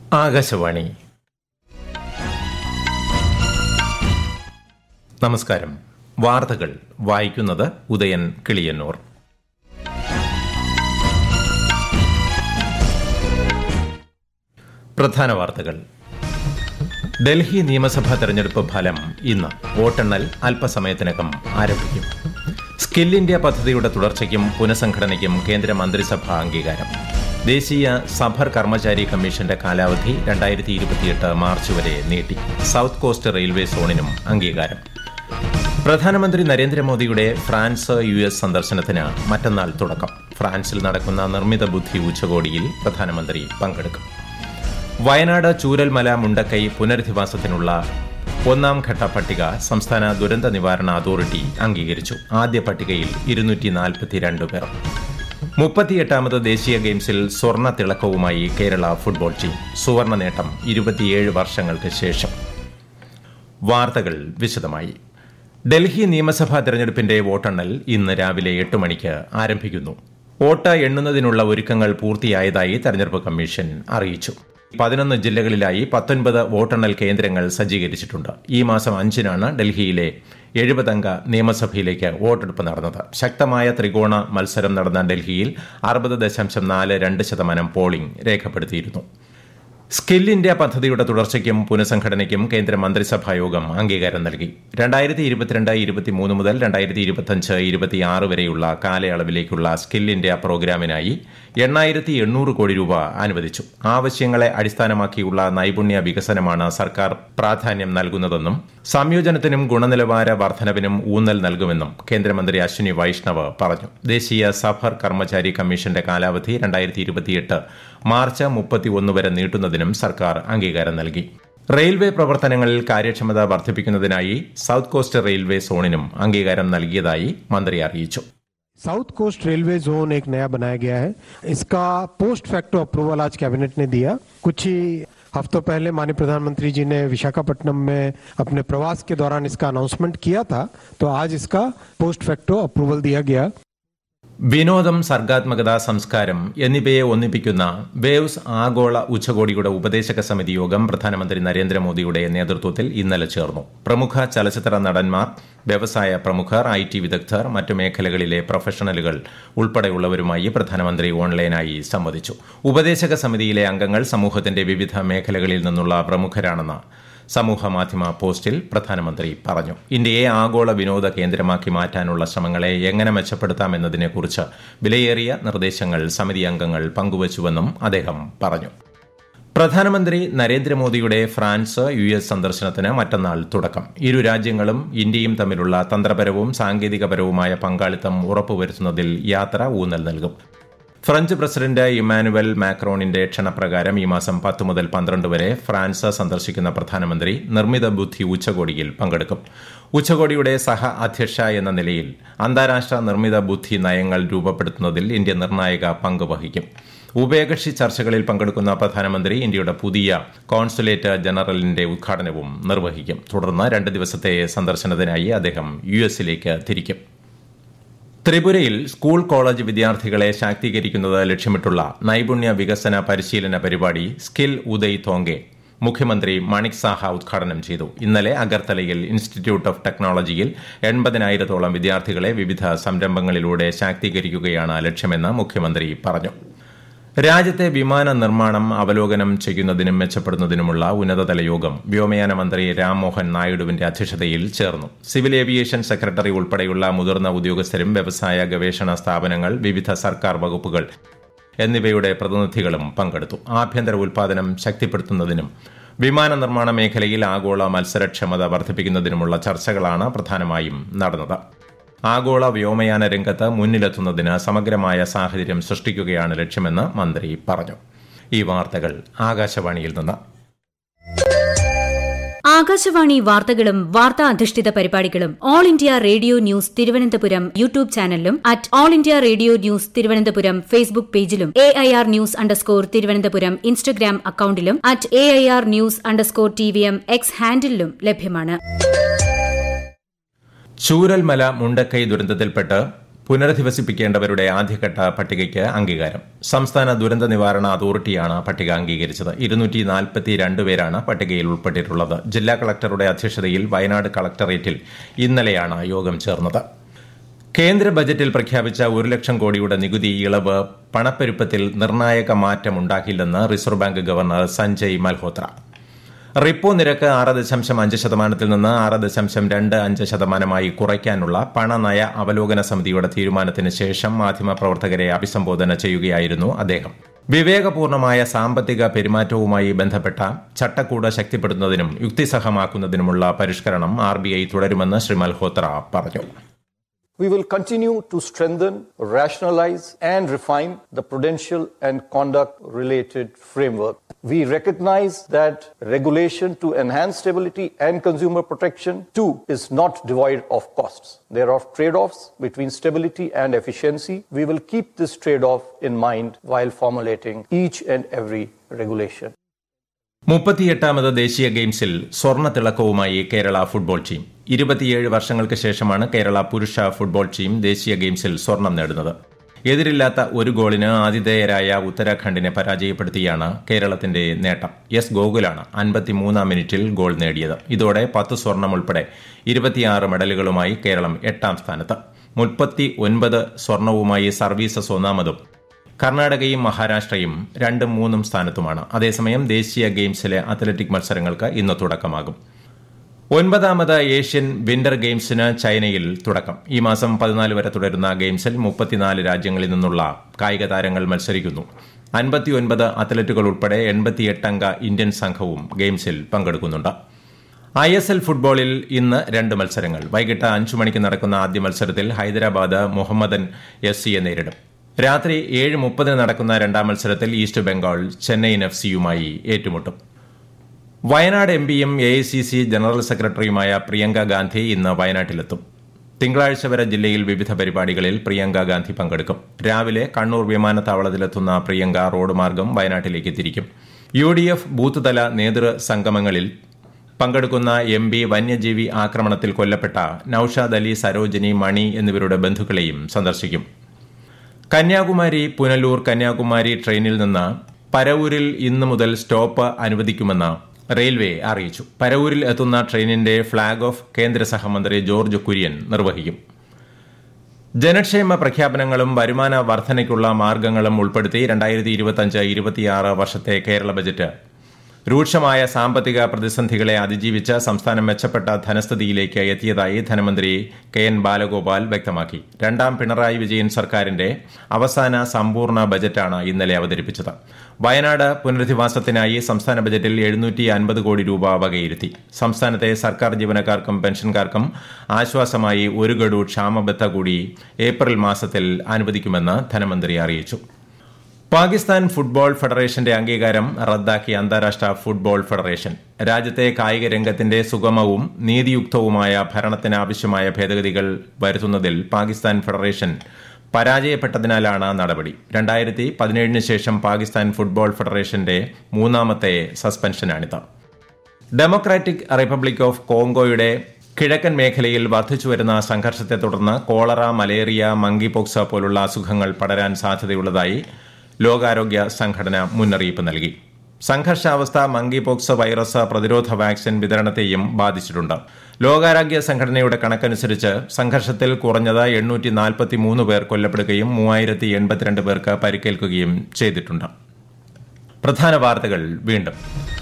ആകാശവാണി നമസ്കാരം വാർത്തകൾ വായിക്കുന്നത് ഉദയൻ കിളിയന്നൂർ പ്രധാന വാർത്തകൾ ഡൽഹി നിയമസഭാ തെരഞ്ഞെടുപ്പ് ഫലം ഇന്ന് വോട്ടെണ്ണൽ അല്പസമയത്തിനകം ആരംഭിക്കും സ്കിൽ ഇന്ത്യ പദ്ധതിയുടെ തുടർച്ചയ്ക്കും പുനഃസംഘടനയ്ക്കും കേന്ദ്ര മന്ത്രിസഭ അംഗീകാരം ദേശീയ സഫർ കർമ്മചാരി കമ്മീഷന്റെ കാലാവധി രണ്ടായിരത്തി ഇരുപത്തിയെട്ട് മാർച്ച് വരെ നീട്ടി സൌത്ത് കോസ്റ്റ് റെയിൽവേ സോണിനും അംഗീകാരം പ്രധാനമന്ത്രി നരേന്ദ്രമോദിയുടെ ഫ്രാൻസ് യു എസ് സന്ദർശനത്തിന് മറ്റന്നാൾ തുടക്കം ഫ്രാൻസിൽ നടക്കുന്ന നിർമ്മിത ബുദ്ധി ഉച്ചകോടിയിൽ പ്രധാനമന്ത്രി പങ്കെടുക്കും വയനാട് ചൂരൽമല മുണ്ടക്കൈ പുനരധിവാസത്തിനുള്ള ഒന്നാം ഘട്ട പട്ടിക സംസ്ഥാന ദുരന്ത നിവാരണ അതോറിറ്റി അംഗീകരിച്ചു ആദ്യ പട്ടികയിൽ ഇരുന്നൂറ്റി നാൽപ്പത്തിരണ്ട് പേർ മുപ്പത്തിയെട്ടാമത് ദേശീയ ഗെയിംസിൽ സ്വർണ്ണ തിളക്കവുമായി കേരള ഫുട്ബോൾ ടീം സുവർണ നേട്ടം ഇരുപത്തിയേഴ് വർഷങ്ങൾക്ക് ശേഷം വാർത്തകൾ വിശദമായി ഡൽഹി നിയമസഭാ തെരഞ്ഞെടുപ്പിന്റെ വോട്ടെണ്ണൽ ഇന്ന് രാവിലെ എട്ട് മണിക്ക് ആരംഭിക്കുന്നു വോട്ട് എണ്ണുന്നതിനുള്ള ഒരുക്കങ്ങൾ പൂർത്തിയായതായി തെരഞ്ഞെടുപ്പ് കമ്മീഷൻ അറിയിച്ചു പതിനൊന്ന് ജില്ലകളിലായി പത്തൊൻപത് വോട്ടെണ്ണൽ കേന്ദ്രങ്ങൾ സജ്ജീകരിച്ചിട്ടുണ്ട് ഈ മാസം അഞ്ചിനാണ് ഡൽഹിയിലെ എഴുപതംഗ നിയമസഭയിലേക്ക് വോട്ടെടുപ്പ് നടന്നത് ശക്തമായ ത്രികോണ മത്സരം നടന്ന ഡൽഹിയിൽ അറുപത് ദശാംശം നാല് രണ്ട് ശതമാനം പോളിംഗ് രേഖപ്പെടുത്തിയിരുന്നു സ്കിൽ ഇന്ത്യ പദ്ധതിയുടെ തുടർച്ചയ്ക്കും പുനഃസംഘടനയ്ക്കും കേന്ദ്ര മന്ത്രിസഭാ യോഗം അംഗീകാരം നൽകി രണ്ടായിരത്തി ഇരുപത്തിരണ്ട് ഇരുപത്തിമൂന്ന് മുതൽ രണ്ടായിരത്തി ഇരുപത്തിയഞ്ച് ഇരുപത്തിയാറ് വരെയുള്ള കാലയളവിലേക്കുള്ള സ്കിൽ ഇന്ത്യ പ്രോഗ്രാമിനായി എണ്ണായിരത്തി എണ്ണൂറ് കോടി രൂപ അനുവദിച്ചു ആവശ്യങ്ങളെ അടിസ്ഥാനമാക്കിയുള്ള നൈപുണ്യ വികസനമാണ് സർക്കാർ പ്രാധാന്യം നൽകുന്നതെന്നും സംയോജനത്തിനും ഗുണനിലവാര വർധനവിനും ഊന്നൽ നൽകുമെന്നും കേന്ദ്രമന്ത്രി അശ്വിനി വൈഷ്ണവ് പറഞ്ഞു ദേശീയ സഫർ കർമ്മചാരി കമ്മീഷന്റെ കാലാവധി രണ്ടായിരത്തി ഇരുപത്തിയെട്ട് മാർച്ച് മുപ്പത്തിയൊന്ന് വരെ നീട്ടുന്നതിനും സർക്കാർ അംഗീകാരം നൽകി റെയിൽവേ പ്രവർത്തനങ്ങളിൽ കാര്യക്ഷമത വർദ്ധിപ്പിക്കുന്നതിനായി സൌത്ത് കോസ്റ്റ് റെയിൽവേ സോണിനും അംഗീകാരം നൽകിയതായി മന്ത്രി അറിയിച്ചു साउथ कोस्ट रेलवे जोन एक नया बनाया गया है इसका पोस्ट फैक्टो अप्रूवल आज कैबिनेट ने दिया कुछ ही हफ्तों पहले माननीय प्रधानमंत्री जी ने विशाखापट्टनम में अपने प्रवास के दौरान इसका अनाउंसमेंट किया था तो आज इसका पोस्ट फैक्टो अप्रूवल दिया गया വിനോദം സർഗാത്മകത സംസ്കാരം എന്നിവയെ ഒന്നിപ്പിക്കുന്ന വേവ്സ് ആഗോള ഉച്ചകോടിയുടെ ഉപദേശക സമിതി യോഗം പ്രധാനമന്ത്രി നരേന്ദ്രമോദിയുടെ നേതൃത്വത്തിൽ ഇന്നലെ ചേർന്നു പ്രമുഖ ചലച്ചിത്ര നടന്മാർ വ്യവസായ പ്രമുഖർ ഐ ടി വിദഗ്ധർ മറ്റു മേഖലകളിലെ പ്രൊഫഷണലുകൾ ഉൾപ്പെടെയുള്ളവരുമായി പ്രധാനമന്ത്രി ഓൺലൈനായി സംവദിച്ചു ഉപദേശക സമിതിയിലെ അംഗങ്ങൾ സമൂഹത്തിന്റെ വിവിധ മേഖലകളിൽ നിന്നുള്ള പ്രമുഖരാണെന്ന് സമൂഹ മാധ്യമ പോസ്റ്റിൽ പ്രധാനമന്ത്രി പറഞ്ഞു ഇന്ത്യയെ ആഗോള വിനോദ കേന്ദ്രമാക്കി മാറ്റാനുള്ള ശ്രമങ്ങളെ എങ്ങനെ മെച്ചപ്പെടുത്താമെന്നതിനെക്കുറിച്ച് വിലയേറിയ നിർദ്ദേശങ്ങൾ സമിതി അംഗങ്ങൾ പങ്കുവച്ചുവെന്നും അദ്ദേഹം പറഞ്ഞു പ്രധാനമന്ത്രി നരേന്ദ്രമോദിയുടെ ഫ്രാൻസ് യു എസ് സന്ദർശനത്തിന് മറ്റന്നാൾ തുടക്കം ഇരു രാജ്യങ്ങളും ഇന്ത്യയും തമ്മിലുള്ള തന്ത്രപരവും സാങ്കേതികപരവുമായ പങ്കാളിത്തം ഉറപ്പുവരുത്തുന്നതിൽ യാത്ര ഊന്നൽ നൽകും ഫ്രഞ്ച് പ്രസിഡന്റ് ഇമാനുവൽ മാക്രോണിന്റെ ക്ഷണപ്രകാരം ഈ മാസം പത്ത് മുതൽ പന്ത്രണ്ട് വരെ ഫ്രാൻസ് സന്ദർശിക്കുന്ന പ്രധാനമന്ത്രി നിർമ്മിത ബുദ്ധി ഉച്ചകോടിയിൽ പങ്കെടുക്കും ഉച്ചകോടിയുടെ സഹ അധ്യക്ഷ എന്ന നിലയിൽ അന്താരാഷ്ട്ര നിർമ്മിത ബുദ്ധി നയങ്ങൾ രൂപപ്പെടുത്തുന്നതിൽ ഇന്ത്യ നിർണായക പങ്ക് വഹിക്കും ഉഭയകക്ഷി ചർച്ചകളിൽ പങ്കെടുക്കുന്ന പ്രധാനമന്ത്രി ഇന്ത്യയുടെ പുതിയ കോൺസുലേറ്റ് ജനറലിന്റെ ഉദ്ഘാടനവും നിർവഹിക്കും തുടർന്ന് രണ്ട് ദിവസത്തെ സന്ദർശനത്തിനായി അദ്ദേഹം യു എസിലേക്ക് തിരിക്കും ത്രിപുരയിൽ സ്കൂൾ കോളേജ് വിദ്യാർത്ഥികളെ ശാക്തീകരിക്കുന്നത് ലക്ഷ്യമിട്ടുള്ള നൈപുണ്യ വികസന പരിശീലന പരിപാടി സ്കിൽ ഉദയ് തോങ്കെ മുഖ്യമന്ത്രി മണിക് സാഹ ഉദ്ഘാടനം ചെയ്തു ഇന്നലെ അഗർത്തലയിൽ ഇൻസ്റ്റിറ്റ്യൂട്ട് ഓഫ് ടെക്നോളജിയിൽ എൺപതിനായിരത്തോളം വിദ്യാർത്ഥികളെ വിവിധ സംരംഭങ്ങളിലൂടെ ശാക്തീകരിക്കുകയാണ് ലക്ഷ്യമെന്ന് മുഖ്യമന്ത്രി പറഞ്ഞു രാജ്യത്തെ വിമാന നിർമ്മാണം അവലോകനം ചെയ്യുന്നതിനും മെച്ചപ്പെടുന്നതിനുമുള്ള ഉന്നതതല യോഗം വ്യോമയാന മന്ത്രി രാംമോഹൻ നായിഡുവിന്റെ അധ്യക്ഷതയിൽ ചേർന്നു സിവിൽ ഏവിയേഷൻ സെക്രട്ടറി ഉൾപ്പെടെയുള്ള മുതിർന്ന ഉദ്യോഗസ്ഥരും വ്യവസായ ഗവേഷണ സ്ഥാപനങ്ങൾ വിവിധ സർക്കാർ വകുപ്പുകൾ എന്നിവയുടെ പ്രതിനിധികളും പങ്കെടുത്തു ആഭ്യന്തര ഉൽപാദനം ശക്തിപ്പെടുത്തുന്നതിനും വിമാന നിർമ്മാണ മേഖലയിൽ ആഗോള മത്സരക്ഷമത വർദ്ധിപ്പിക്കുന്നതിനുമുള്ള ചർച്ചകളാണ് പ്രധാനമായും നടന്നത് ആഗോള വ്യോമയാന രംഗത്ത് മുന്നിലെത്തുന്നതിന് സമഗ്രമായ സാഹചര്യം സൃഷ്ടിക്കുകയാണ് ലക്ഷ്യമെന്ന് മന്ത്രി പറഞ്ഞു ഈ വാർത്തകൾ ആകാശവാണിയിൽ നിന്ന് ആകാശവാണി വാർത്തകളും വാർത്താ അധിഷ്ഠിത പരിപാടികളും All India Radio news Thiruvananthapuram YouTube ചാനലിലും at All India Radio news Thiruvananthapuram Facebook പേജിലും A I R news underscore Thiruvananthapuram Instagram അക്കൌണ്ടിലും at A I R news underscore T V M X ഹാൻഡിലും ലഭ്യമാണ് ചൂരൽമല മുണ്ടക്കൈ ദുരന്തത്തിൽപ്പെട്ട് പുനരധിവസിപ്പിക്കേണ്ടവരുടെ ആദ്യഘട്ട പട്ടികയ്ക്ക് അംഗീകാരം സംസ്ഥാന ദുരന്ത നിവാരണ അതോറിറ്റിയാണ് പട്ടിക അംഗീകരിച്ചത് ഇരുന്നൂറ്റി നാൽപ്പത്തിരണ്ട് പേരാണ് പട്ടികയിൽ ഉൾപ്പെട്ടിട്ടുള്ളത് ജില്ലാ കളക്ടറുടെ അധ്യക്ഷതയിൽ വയനാട് കളക്ടറേറ്റിൽ ഇന്നലെയാണ് യോഗം ചേർന്നത് കേന്ദ്ര ബജറ്റിൽ പ്രഖ്യാപിച്ച ഒരു ലക്ഷം കോടിയുടെ നികുതി ഇളവ് പണപ്പെരുപ്പത്തിൽ നിർണായക മാറ്റമുണ്ടാക്കില്ലെന്ന് Reserve Bank governor Sanjay Malhotra repo നിരക്ക് ആറ് ദശാംശം അഞ്ച് ശതമാനത്തിൽ നിന്ന് ആറ് ദശാംശം രണ്ട് അഞ്ച് ശതമാനമായി കുറയ്ക്കാനുള്ള പണനയ അവലോകന സമിതിയുടെ തീരുമാനത്തിന് ശേഷം മാധ്യമപ്രവർത്തകരെ അഭിസംബോധന ചെയ്യുകയായിരുന്നു അദ്ദേഹം വിവേകപൂർണമായ സാമ്പത്തിക പെരുമാറ്റവുമായി ബന്ധപ്പെട്ട ചട്ടക്കൂട് ശക്തിപ്പെടുത്തുന്നതിനും യുക്തിസഹമാക്കുന്നതിനുമുള്ള പരിഷ്കരണം ആർ തുടരുമെന്ന് ശ്രീ മൽഹോത്ര പറഞ്ഞു We will continue to strengthen, rationalize, and refine the prudential and conduct related framework. We recognize that regulation to enhance stability and consumer protection too is not devoid of costs. There are trade offs between stability and efficiency. We will keep this trade off in mind while formulating each and every regulation. മുപ്പത്തിയെട്ടാമത് ദേശീയ ഗെയിംസിൽ സ്വർണ്ണ തിളക്കവുമായി Kerala football team ഇരുപത്തിയേഴ് വർഷങ്ങൾക്ക് ശേഷമാണ് കേരള പുരുഷ football team ദേശീയ ഗെയിംസിൽ സ്വർണം നേടുന്നത് എതിരില്ലാത്ത ഒരു ഗോളിന് ആതിഥേയരായ ഉത്തരാഖണ്ഡിനെ പരാജയപ്പെടുത്തിയാണ് കേരളത്തിന്റെ നേട്ടം എസ് ഗോകുലാണ് അൻപത്തിമൂന്നാം മിനിറ്റിൽ ഗോൾ നേടിയത് ഇതോടെ പത്ത് സ്വർണം ഉൾപ്പെടെ ഇരുപത്തിയാറ് മെഡലുകളുമായി കേരളം എട്ടാം സ്ഥാനത്ത് മുപ്പത്തി ഒൻപത് സ്വർണവുമായി സർവീസസ് ഒന്നാമതും കർണാടകയും മഹാരാഷ്ട്രയും രണ്ടും മൂന്നും സ്ഥാനത്തുമാണ് അതേസമയം ദേശീയ ഗെയിംസിലെ അത്ലറ്റിക് മത്സരങ്ങൾക്ക് ഇന്ന് തുടക്കമാകും ഒൻപതാമത് ഏഷ്യൻ വിന്റർ ഗെയിംസിന് ചൈനയിൽ തുടക്കം ഈ മാസം പതിനാല് വരെ തുടരുന്ന ഗെയിംസിൽ മുപ്പത്തിനാല് രാജ്യങ്ങളിൽ നിന്നുള്ള കായിക താരങ്ങൾ മത്സരിക്കുന്നു അൻപത്തിയൊൻപത് അത്ലറ്റുകൾ ഉൾപ്പെടെ എൺപത്തിയെട്ട് അംഗ ഇന്ത്യൻ സംഘവും ഗെയിംസിൽ പങ്കെടുക്കുന്നുണ്ട് ഐ എസ് എൽ ഫുട്ബോളിൽ ഇന്ന് രണ്ട് മത്സരങ്ങൾ വൈകിട്ട് അഞ്ചു മണിക്ക് നടക്കുന്ന ആദ്യ മത്സരത്തിൽ ഹൈദരാബാദ് മുഹമ്മദൻ എഫ് സിയെ നേരിടും രാത്രി ഏഴ് മുപ്പതിന് നടക്കുന്ന രണ്ടാം മത്സരത്തിൽ ഈസ്റ്റ് ബംഗാൾ ചെന്നൈയിൻ എഫ് സിയുമായി ഏറ്റുമുട്ടും വയനാട് എം പിയും A I C C general സെക്രട്ടറിയുമായ പ്രിയങ്ക ഗാന്ധി ഇന്ന് വയനാട്ടിലെത്തും തിങ്കളാഴ്ച വരെ ജില്ലയിൽ വിവിധ പരിപാടികളിൽ പ്രിയങ്ക ഗാന്ധി പങ്കെടുക്കും രാവിലെ കണ്ണൂർ വിമാനത്താവളത്തിലെത്തുന്ന പ്രിയങ്ക റോഡ് മാർഗം വയനാട്ടിലേക്ക് തിരിക്കും യു ഡി എഫ് ബൂത്ത് തല നേതൃ സംഗമങ്ങളിൽ പങ്കെടുക്കുന്ന എം പി വന്യജീവി ആക്രമണത്തിൽ കൊല്ലപ്പെട്ട നൌഷാദ് അലി സരോജിനി മണി എന്നിവരുടെ ബന്ധുക്കളെയും സന്ദർശിക്കും കന്യാകുമാരി പുനലൂർ കന്യാകുമാരി ട്രെയിനിൽ നിന്ന് പരവൂരിൽ ഇന്നു മുതൽ സ്റ്റോപ്പ് അനുവദിക്കുമെന്ന് റെയിൽവേ അറിയിച്ചു പരവൂരിൽ എത്തുന്ന ട്രെയിനിന്റെ ഫ്ളാഗ് ഓഫ് കേന്ദ്ര സഹമന്ത്രി ജോർജ് കുര്യൻ നിർവഹിക്കും ജനക്ഷേമ പ്രഖ്യാപനങ്ങളും വരുമാന വർധനയ്ക്കുള്ള മാർഗങ്ങളും ഉൾപ്പെടുത്തി രണ്ടായിരത്തി ഇരുപത്തിയഞ്ച് ഇരുപത്തിയാറ് വർഷത്തെ കേരള ബജറ്റ് രൂക്ഷമായ സാമ്പത്തിക പ്രതിസന്ധികളെ അതിജീവിച്ച് സംസ്ഥാനം മെച്ചപ്പെട്ട ധനസ്ഥിതിയിലേക്ക് എത്തിയതായി ധനമന്ത്രി കെ എൻ ബാലഗോപാൽ വ്യക്തമാക്കി രണ്ടാം പിണറായി വിജയൻ സർക്കാരിന്റെ അവസാന സമ്പൂർണ്ണ ബജറ്റാണ് ഇന്നലെ അവതരിപ്പിച്ചത് വയനാട് പുനരധിവാസത്തിനായി സംസ്ഥാന ബജറ്റിൽ എഴുന്നൂറ്റി അൻപത് കോടി രൂപ വകയിരുത്തി സംസ്ഥാനത്തെ സർക്കാർ ജീവനക്കാർക്കും പെൻഷൻകാർക്കും ആശ്വാസമായി ഒരു ഗഡു ക്ഷാമബത്ത കൂടി ഏപ്രിൽ മാസത്തിൽ അനുവദിക്കുമെന്ന് ധനമന്ത്രി അറിയിച്ചു പാകിസ്ഥാൻ ഫുട്ബോൾ ഫെഡറേഷന്റെ അംഗീകാരം റദ്ദാക്കി അന്താരാഷ്ട്ര ഫുട്ബോൾ ഫെഡറേഷൻ രാജ്യത്തെ കായിക രംഗത്തിന്റെ സുഗമവും നീതിയുക്തവുമായ ഭരണത്തിന് ആവശ്യമായ ഭേദഗതികൾ വരുത്തുന്നതിൽ പാകിസ്ഥാൻ ഫെഡറേഷൻ പരാജയപ്പെട്ടതിനാലാണ് നടപടി രണ്ടായിരത്തി പതിനേഴിന് ശേഷം പാകിസ്ഥാൻ ഫുട്ബോൾ ഫെഡറേഷന്റെ മൂന്നാമത്തെ സസ്പെൻഷനാണിത് ഡെമോക്രാറ്റിക് റിപ്പബ്ലിക് ഓഫ് കോങ്കോയുടെ കിഴക്കൻ മേഖലയിൽ വർദ്ധിച്ചുവരുന്ന സംഘർഷത്തെ തുടർന്ന് കോളറ മലേറിയ മങ്കിപോക്സ് പോലുള്ള അസുഖങ്ങൾ പടരാൻ സാധ്യതയുള്ളതായി ലോകാരോഗ്യ സംഘടന മുന്നറിയിപ്പ് നൽകി സംഘർഷാവസ്ഥ മങ്കിപോക്സ് വൈറസ് പ്രതിരോധ വാക്സിൻ വിതരണത്തെയും ബാധിച്ചിട്ടുണ്ട് ലോകാരോഗ്യ സംഘടനയുടെ കണക്കനുസരിച്ച് സംഘർഷത്തിൽ കുറഞ്ഞത് എണ്ണൂറ്റി നാൽപ്പത്തിമൂന്ന് പേർ കൊല്ലപ്പെടുകയും മൂവായിരത്തി എൺപത്തിരണ്ട് പേർക്ക് പരിക്കേൽക്കുകയും ചെയ്തിട്ടുണ്ട് പ്രധാന വാർത്തകൾ വീണ്ടും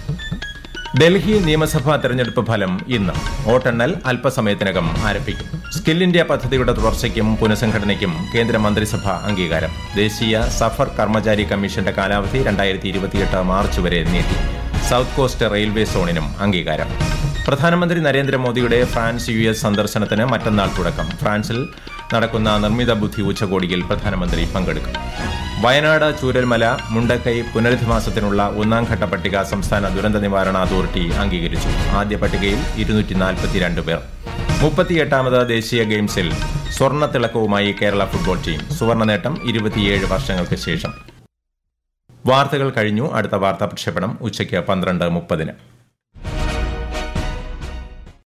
ഡൽഹി നിയമസഭാ തെരഞ്ഞെടുപ്പ് ഫലം ഇന്ന് വോട്ടെണ്ണൽ അല്പസമയത്തിനകം ആരംഭിക്കും സ്കിൽ ഇന്ത്യ പദ്ധതിയുടെ തുടർച്ചയ്ക്കും പുനഃസംഘടനയ്ക്കും കേന്ദ്ര മന്ത്രിസഭ അംഗീകാരം ദേശീയ സഫർ കർമ്മചാരി കമ്മീഷന്റെ കാലാവധി രണ്ടായിരത്തി ഇരുപത്തിയെട്ട് മാർച്ച് വരെ നീട്ടി സൌത്ത് കോസ്റ്റ് റെയിൽവേ സോണിനും അംഗീകാരം പ്രധാനമന്ത്രി നരേന്ദ്രമോദിയുടെ ഫ്രാൻസ് യു എസ് സന്ദർശനത്തിന് മറ്റന്നാൾ തുടക്കം ഫ്രാൻസിൽ നടക്കുന്ന നിർമ്മിത ബുദ്ധി ഉച്ചകോടിയിൽ പ്രധാനമന്ത്രി പങ്കെടുക്കും വയനാട് ചൂരൽമല മുണ്ടക്കൈ പുനരധിവാസത്തിനുള്ള ഒന്നാം ഘട്ട പട്ടിക സംസ്ഥാന ദുരന്ത നിവാരണ അതോറിറ്റി അംഗീകരിച്ചു ആദ്യ പട്ടികയിൽ ഇരുന്നൂറ്റി നാൽപ്പത്തിരണ്ട് പേർ മുപ്പത്തിയെട്ടാമത് ദേശീയ ഗെയിംസിൽ സ്വർണ്ണ തിളക്കവുമായി കേരള ഫുട്ബോൾ ടീം സുവർണ നേട്ടം ഇരുപത്തിയേഴ് വർഷങ്ങൾക്ക് ശേഷം വാർത്തകൾ കഴിഞ്ഞു അടുത്ത വാർത്താ പ്രക്ഷേപണം ഉച്ചയ്ക്ക് പന്ത്രണ്ട് മുപ്പതിന്